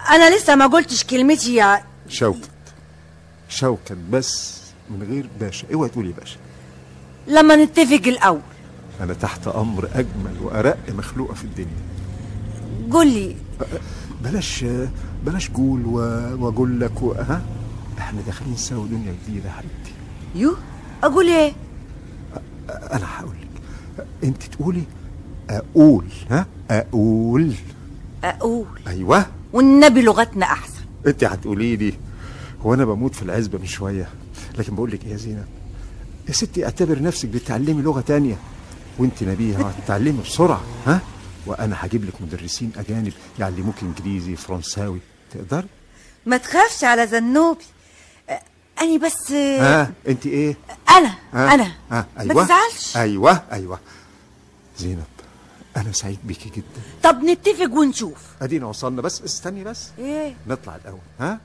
انا لسه ما قلتش كلمتي يا شوكت شوكت بس من غير باشا اوعي تقولي باشا لما نتفق الاول انا تحت امر اجمل وارق مخلوقه في الدنيا قول لي بلاش بلاش قول و- واقول لك و... ها احنا داخلين سوا دنيا جديده يا حبيبتي يو اقول ايه انا هقول لك انت تقولي اقول ها اقول اقول ايوه والنبي لغتنا احسن انت هتقولي لي هو انا بموت في العزبه من شويه لكن بقول لك ايه يا زينب يا ستي اعتبر نفسك بتتعلمي لغه تانية وانت نبيهه وهتتعلمي بسرعه ها وانا هجيب لك مدرسين اجانب يعلموك انجليزي فرنساوي تقدر ما تخافش على زنوبي أه، اني بس ها انت ايه انا ها؟ انا ها ما ايوه تزعلش ايوه ايوه زينب انا سعيد بيكي جدا طب نتفق ونشوف ادينا وصلنا بس استني بس ايه نطلع الاول ها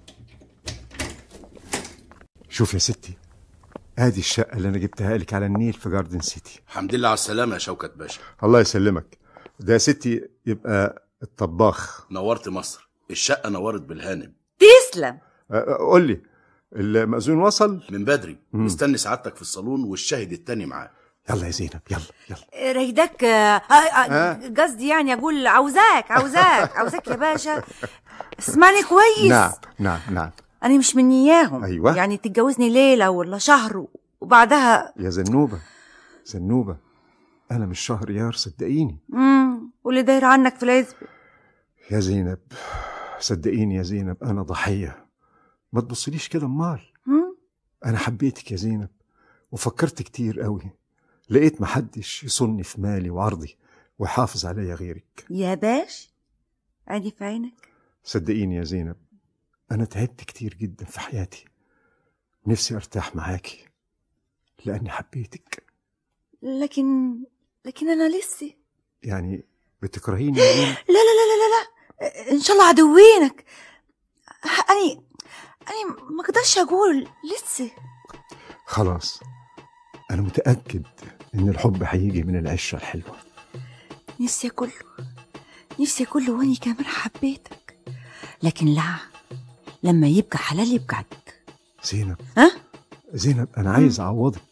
شوف يا ستي ادي الشقه اللي انا جبتها لك على النيل في جاردن سيتي الحمد لله على السلامة يا شوكت باشا الله يسلمك ده يا ستي يبقى الطباخ نورت مصر الشقة نورت بالهانم تسلم أه، أه، قول لي المأذون وصل من بدري مستني سعادتك في الصالون والشاهد التاني معاه يلا يا زينب يلا يلا ريدك آه، آه، آه، قصدي يعني اقول عاوزاك عاوزاك عاوزاك يا باشا اسمعني كويس نعم نعم نعم انا مش من اياهم أيوة. يعني تتجوزني ليله ولا شهر وبعدها يا زنوبه زنوبه انا مش شهريار صدقيني امم واللي داير عنك في العزب يا زينب صدقيني يا زينب انا ضحيه ما تبصليش كده امال مم؟ انا حبيتك يا زينب وفكرت كتير قوي لقيت محدش يصني في مالي وعرضي ويحافظ عليا غيرك يا باش عادي في عينك صدقيني يا زينب انا تعبت كتير جدا في حياتي نفسي ارتاح معاكي لاني حبيتك لكن لكن انا لسه يعني بتكرهيني يا زينب لا لا لا لا لا, لا. ان شاء الله عدوينك اني اني ما اقدرش اقول لسه خلاص انا متاكد ان الحب هيجي من العشره الحلوه نفسي كله نفسي كله واني كمان حبيتك لكن لا لما يبقى حلال يبقى عد زينب ها زينب انا عايز اعوضك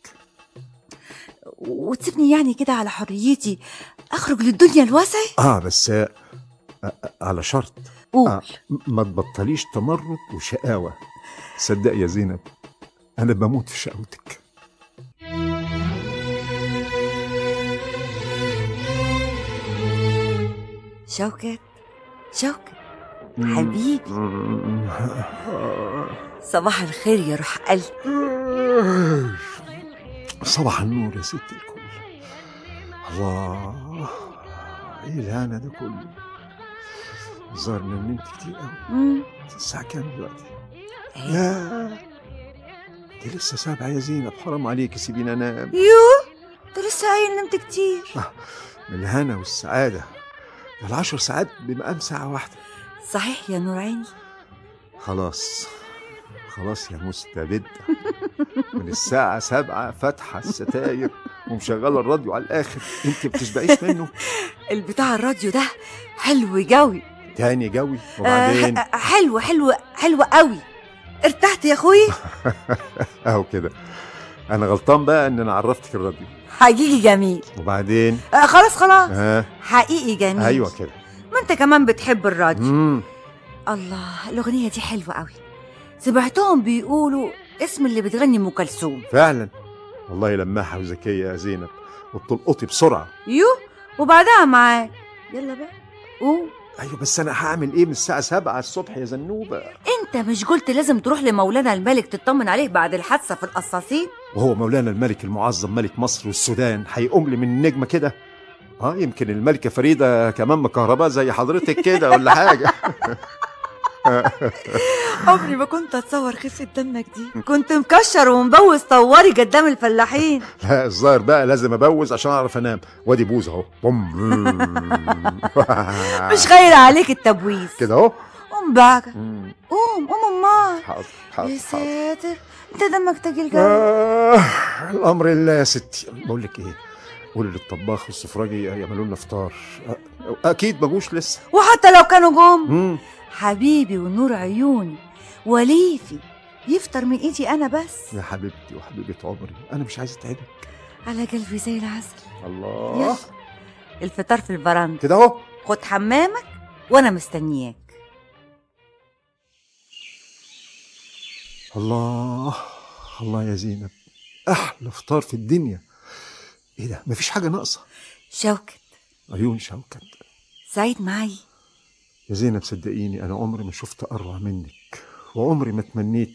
وتسيبني يعني كده على حريتي اخرج للدنيا الواسعة اه بس آه آه، على شرط قول آه م- ما تبطليش تمرد وشقاوه صدق يا زينب انا بموت في شقاوتك شوكت شوكت حبيبي صباح الخير يا روح قلبي صباح النور يا ست الكل الله ايه الهنا ده كله الظاهر اني نمت كتير قوي مم. الساعة كام دلوقتي؟ إيه؟ يا دي لسه سابعة يا زينب حرام عليك سيبيني انام يو انت لسه قايل نمت كتير من الهنا والسعادة ده العشر ساعات بمقام ساعة واحدة صحيح يا نور عيني خلاص خلاص يا مستبدة من الساعة سبعة فاتحة الستاير ومشغلة الراديو على الآخر أنت بتشبعيش منه البتاع الراديو ده حلو قوي تاني جوي وبعدين آه حلو حلو حلو قوي ارتحت يا اخوي أهو كده أنا غلطان بقى إن أنا عرفتك الراديو حقيقي جميل وبعدين آه خلاص خلاص ها حقيقي جميل أيوه كده ما انت كمان بتحب الراديو مم. الله الاغنيه دي حلوه قوي سمعتهم بيقولوا اسم اللي بتغني ام كلثوم فعلا والله لماحة وذكية يا زينب وبتلقطي بسرعة يو وبعدها معاك يلا بقى قوم أيوة بس أنا هعمل إيه من الساعة سبعة الصبح يا زنوبة انت مش قلت لازم تروح لمولانا الملك تطمن عليه بعد الحادثه في القصاصين وهو مولانا الملك المعظم ملك مصر والسودان هيقوم لي من النجمة كده اه يمكن الملكة فريدة كمان مكهرباء زي حضرتك كده ولا حاجة عمري ما كنت اتصور خفه دمك دي كنت مكشر ومبوس طواري قدام الفلاحين لا الظاهر بقى لازم ابوز عشان اعرف انام وادي بوز اهو بوم مش غير عليك التبويز كده اهو قوم بقى مم. قوم قوم امال حاضر حاضر يا حاضر ساتر انت دمك تقيل قوي آه الامر لله يا ستي بقول لك ايه قولي للطباخ والسفراجي يعملوا لنا فطار أ- اكيد ما جوش لسه وحتى لو كانوا جم مم. حبيبي ونور عيوني وليفي يفطر من ايدي انا بس يا حبيبتي وحبيبه عمري انا مش عايز اتعبك على قلبي زي العسل الله يلا الفطار في البراندة كده اهو خد حمامك وانا مستنياك الله الله يا زينب احلى فطار في الدنيا ايه ده مفيش حاجه ناقصه شوكت عيون شوكت سعيد معي يا زينب صدقيني انا عمري ما شفت اروع منك وعمري ما تمنيت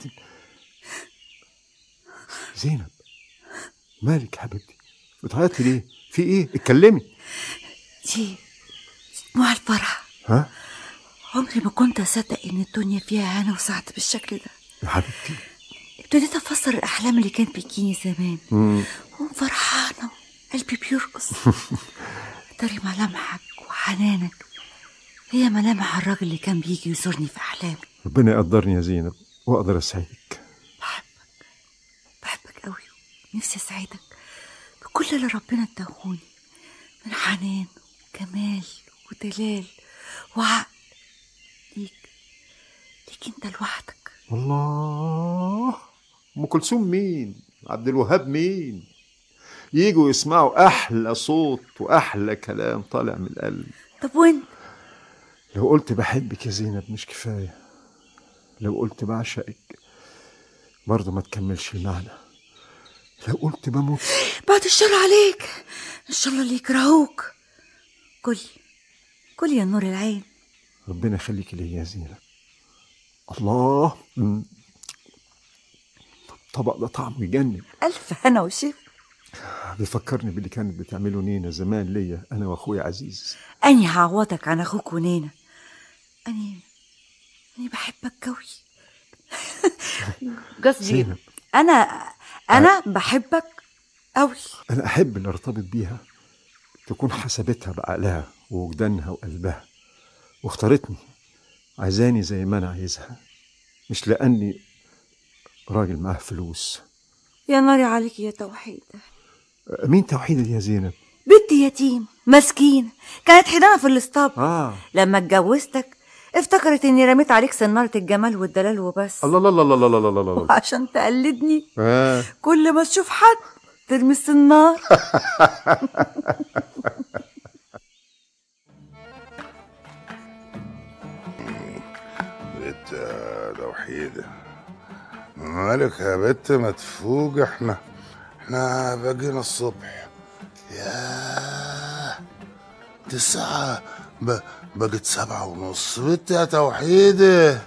زينب مالك يا حبيبتي بتعيطي ليه في ايه اتكلمي دي دموع الفرح ها عمري ما كنت اصدق ان الدنيا فيها هنا وسعد بالشكل ده يا حبيبتي ابتديت افسر الاحلام اللي كانت بتجيني زمان مم. وفرحانه قلبي بيرقص تري ملامحك وحنانك هي ملامح الراجل اللي كان بيجي يزورني في احلامي ربنا يقدرني يا زينب واقدر اسعدك بحبك بحبك قوي نفسي اسعدك بكل اللي ربنا اداهوني من حنان وجمال ودلال وعقل ليك ليك انت لوحدك الله ام كلثوم مين عبد الوهاب مين يجوا يسمعوا احلى صوت واحلى كلام طالع من القلب طب وانت لو قلت بحبك يا زينب مش كفايه لو قلت بعشقك برضه ما تكملش المعنى لو قلت بموت بعد الشر عليك ان شاء الله اللي يكرهوك كل كل يا نور العين ربنا يخليك ليا يا زينب الله مم. الطبق ده طعمه يجنن الف هنا وشفا بيفكرني باللي كانت بتعمله نينا زمان ليا انا واخويا عزيز اني هعوضك عن اخوك ونينا اني اني بحبك قوي قصدي زينب. انا انا بحبك قوي انا احب اللي ارتبط بيها تكون حسبتها بعقلها ووجدانها وقلبها واختارتني عايزاني زي ما انا عايزها مش لاني راجل معاه فلوس يا ناري عليك يا توحيد مين توحيدة دي يا زينب بنت يتيم مسكينة كانت حيدانة في الاسطبل اه لما اتجوزتك افتكرت اني رميت عليك سنارة الجمال والدلال وبس الله الله الله الله الله الله الله الله وعشان تقلدني آه. كل ما تشوف حد ترمي السنار بنت توحيدة مالك يا بت ما تفوق احنا احنا بقينا الصبح ياه تسعة ب... بقت سبعة ونص بنت يا توحيدة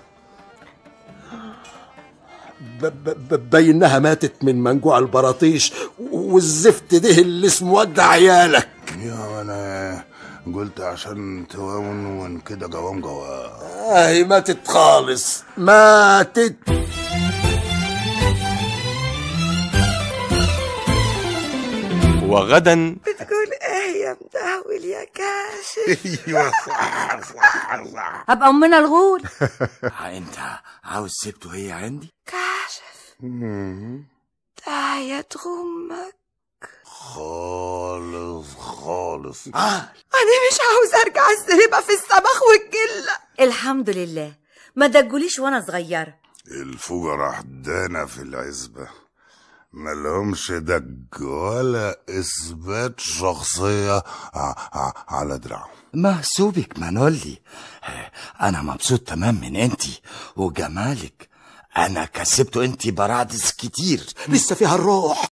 ب- ب- ب- بينها ماتت من منجوع البراطيش والزفت ده اللي اسمه ودع عيالك يا انا قلت عشان تونون كده قوام قوام اهي ماتت خالص ماتت وغدا بتقول ايه يا مدهول يا كاشف ايوه صح صح صح هبقى امنا الغول انت عاوز سيبته هي عندي كاشف لا يا تغمك خالص خالص انا مش عاوز ارجع السربة في السبخ والجلة الحمد لله ما دجوليش وانا صغيرة الفجرة حدانا في العزبة ملهمش دج ولا إثبات شخصية ع- ع- على دراعهم محسوبك منولي آه، انا مبسوط تمام من انتي وجمالك انا كسبته انتي برادس كتير لسه فيها الروح